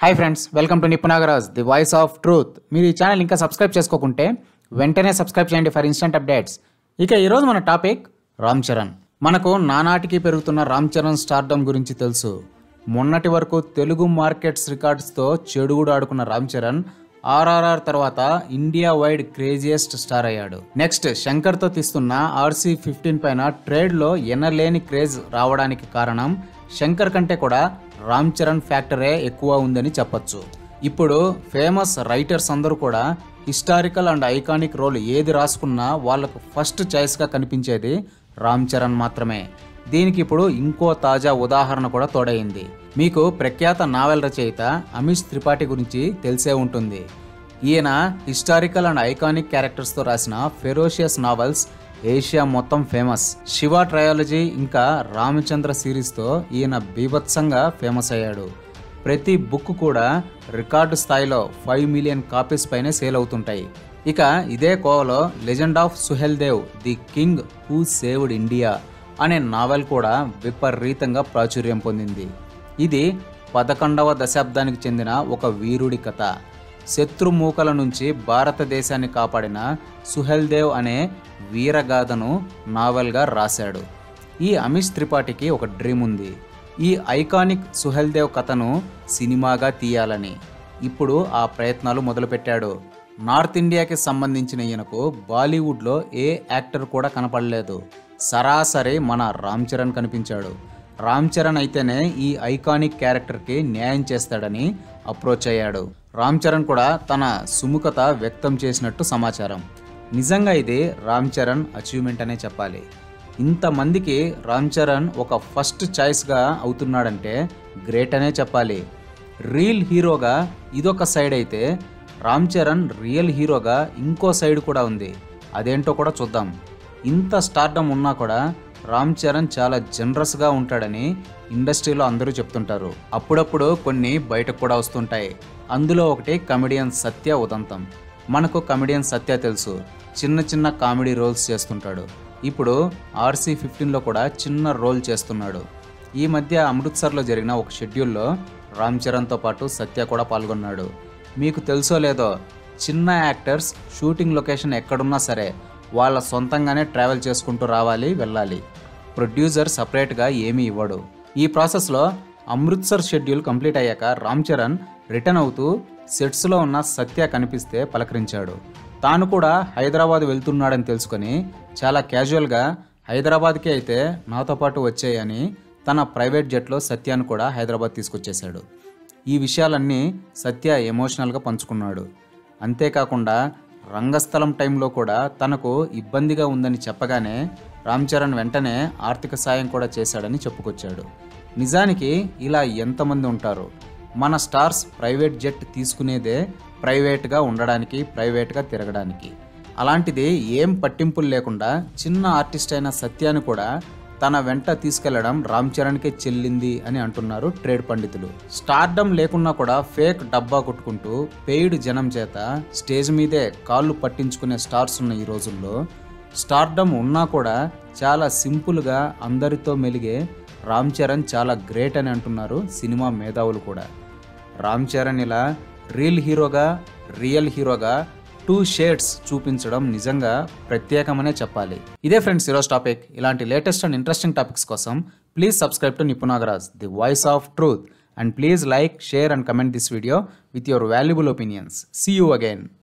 hi friends welcome to Nipunagaraj the voice of truth మీరు ఈ channel ఇంకా సబ్స్క్రైబ్ చేసుకోకుంటే వెంటనే సబ్స్క్రైబ్ చేయండి ఫర్ ఇన్స్టెంట్ అప్డేట్స్ ఇక ఈరోజు మన టాపిక్ రామ్ చరణ్ మనకు నానాటికి పెరుగుతున్న రామ్ చరణ్ స్టార్డమ్ గురించి తెలుసు మొన్నటి వరకు తెలుగు మార్కెట్స్ రికార్డ్స్తో చెడుగుడు ఆడుకున్న రామ్ చరణ్ ఆర్ఆర్ఆర్ తర్వాత ఇండియా వైడ్ క్రేజియస్ట్ స్టార్ అయ్యాడు నెక్స్ట్ శంకర్తో తీస్తున్న ఆర్సీ ఫిఫ్టీన్ పైన ట్రేడ్లో ఎనలేని క్రేజ్ రావడానికి కారణం శంకర్ కంటే కూడా రామ్ చరణ్ ఫ్యాక్టరే ఎక్కువ ఉందని చెప్పొచ్చు ఇప్పుడు ఫేమస్ రైటర్స్ అందరూ కూడా హిస్టారికల్ అండ్ ఐకానిక్ రోల్ ఏది రాసుకున్నా వాళ్ళకు ఫస్ట్ చాయిస్గా కనిపించేది రామ్ చరణ్ మాత్రమే దీనికి ఇప్పుడు ఇంకో తాజా ఉదాహరణ కూడా తోడైంది మీకు ప్రఖ్యాత నావెల్ రచయిత అమిష్ త్రిపాఠి గురించి తెలిసే ఉంటుంది ఈయన హిస్టారికల్ అండ్ ఐకానిక్ క్యారెక్టర్స్తో రాసిన ఫెరోషియస్ నావెల్స్ ఏషియా మొత్తం ఫేమస్ శివ ట్రయాలజీ ఇంకా రామచంద్ర సిరీస్తో ఈయన బీభత్సంగా ఫేమస్ అయ్యాడు ప్రతి బుక్ కూడా రికార్డు స్థాయిలో ఫైవ్ మిలియన్ కాపీస్ పైనే సేల్ అవుతుంటాయి ఇక ఇదే కోవలో legend of Suhel Dev the king who saved India అనే నావెల్ కూడా విపరీతంగా ప్రాచుర్యం పొందింది ఇది పదకొండవ దశాబ్దానికి చెందిన ఒక వీరుడి కథ శత్రుమూకల నుంచి భారతదేశాన్ని కాపాడిన సుహెల్ దేవ్ అనే వీరగాథను నావెల్గా రాశాడు ఈ అమిష్ త్రిపాఠికి ఒక డ్రీమ్ ఉంది ఈ ఐకానిక్ సుహెల్ దేవ్ కథను సినిమాగా తీయాలని ఇప్పుడు ఆ ప్రయత్నాలు మొదలుపెట్టాడు నార్త్ ఇండియాకి సంబంధించిన ఈయనకు బాలీవుడ్లో ఏ యాక్టర్ కూడా కనపడలేదు సరాసరి మన రామ్ చరణ్ కనిపించాడు రామ్ చరణ్ అయితేనే ఈ ఐకానిక్ క్యారెక్టర్కి న్యాయం చేస్తాడని అప్రోచ్ అయ్యాడు రామ్ చరణ్ కూడా తన సుముఖత వ్యక్తం చేసినట్టు సమాచారం నిజంగా ఇది రామ్ చరణ్ అచీవ్మెంట్ అనే చెప్పాలి ఇంతమందికి రామ్ చరణ్ ఒక ఫస్ట్ చాయిస్గా అవుతున్నాడంటే గ్రేట్ అనే చెప్పాలి రియల్ హీరోగా ఇదొక సైడ్ అయితే రామ్ చరణ్ రియల్ హీరోగా ఇంకో సైడ్ కూడా ఉంది అదేంటో కూడా చూద్దాం ఇంత స్టార్డమ్ ఉన్నా కూడా రామ్ చరణ్ చాలా జనరస్గా ఉంటాడని ఇండస్ట్రీలో అందరూ చెప్తుంటారు అప్పుడప్పుడు కొన్ని బయటకు కూడా వస్తుంటాయి అందులో ఒకటి కమెడియన్ సత్య ఉదంతం మనకు కమెడియన్ సత్య తెలుసు చిన్న చిన్న కామెడీ రోల్స్ చేస్తుంటాడు ఇప్పుడు ఆర్సీ ఫిఫ్టీన్లో కూడా చిన్న రోల్ చేస్తున్నాడు ఈ మధ్య అమృత్సర్లో జరిగిన ఒక షెడ్యూల్లో రామ్ చరణ్తో పాటు సత్య కూడా పాల్గొన్నాడు మీకు తెలుసో లేదో చిన్న యాక్టర్స్ షూటింగ్ లొకేషన్ ఎక్కడున్నా సరే వాళ్ళ సొంతంగానే ట్రావెల్ చేసుకుంటూ రావాలి వెళ్ళాలి ప్రొడ్యూసర్ సపరేట్గా ఏమీ ఇవ్వడు ఈ ప్రాసెస్లో అమృత్సర్ షెడ్యూల్ కంప్లీట్ అయ్యాక రామ్ చరణ్ రిటర్న్ అవుతూ సెట్స్లో ఉన్న సత్య కనిపిస్తే పలకరించాడు తాను కూడా హైదరాబాద్ వెళ్తున్నాడని తెలుసుకొని చాలా క్యాజువల్గా హైదరాబాద్కి అయితే నాతో పాటు వచ్చాయని తన ప్రైవేట్ జెట్లో సత్యాను కూడా హైదరాబాద్ తీసుకొచ్చేశాడు ఈ విషయాలన్నీ సత్య ఎమోషనల్గా పంచుకున్నాడు అంతేకాకుండా రంగస్థలం టైంలో కూడా తనకు ఇబ్బందిగా ఉందని చెప్పగానే రామ్ చరణ్ వెంటనే ఆర్థిక సాయం కూడా చేశాడని చెప్పుకొచ్చాడు నిజానికి ఇలా ఎంతమంది ఉంటారు మన స్టార్స్ ప్రైవేట్ జెట్ తీసుకునేదే ప్రైవేట్గా ఉండడానికి ప్రైవేట్గా తిరగడానికి అలాంటిది ఏం పట్టింపులు లేకుండా చిన్న ఆర్టిస్ట్ అయిన సత్యాన్ని కూడా తన వెంట తీసుకెళ్లడం రామ్ చరణ్కే చెల్లింది అని అంటున్నారు ట్రేడ్ పండితులు స్టార్డమ్ లేకున్నా కూడా ఫేక్ డబ్బా కొట్టుకుంటూ పెయిడ్ జనం చేత స్టేజ్ మీదే కాళ్ళు పట్టించుకునే స్టార్స్ ఉన్న ఈ రోజుల్లో స్టార్డమ్ ఉన్నా కూడా చాలా సింపుల్గా అందరితో మెలిగే రామ్ చరణ్ చాలా గ్రేట్ అని అంటున్నారు సినిమా మేధావులు కూడా రామ్ చరణ్ ఇలా రియల్ హీరోగా రియల్ హీరోగా టూ షేడ్స్ చూపించడం నిజంగా ప్రత్యేకమనే చెప్పాలి ఇదే ఫ్రెండ్స్ ఈరోజు టాపిక్ ఇలాంటి లేటెస్ట్ అండ్ ఇంట్రెస్టింగ్ టాపిక్స్ కోసం please subscribe to Nipunagaraj the voice of truth and please like share and comment this video with your valuable opinions see you again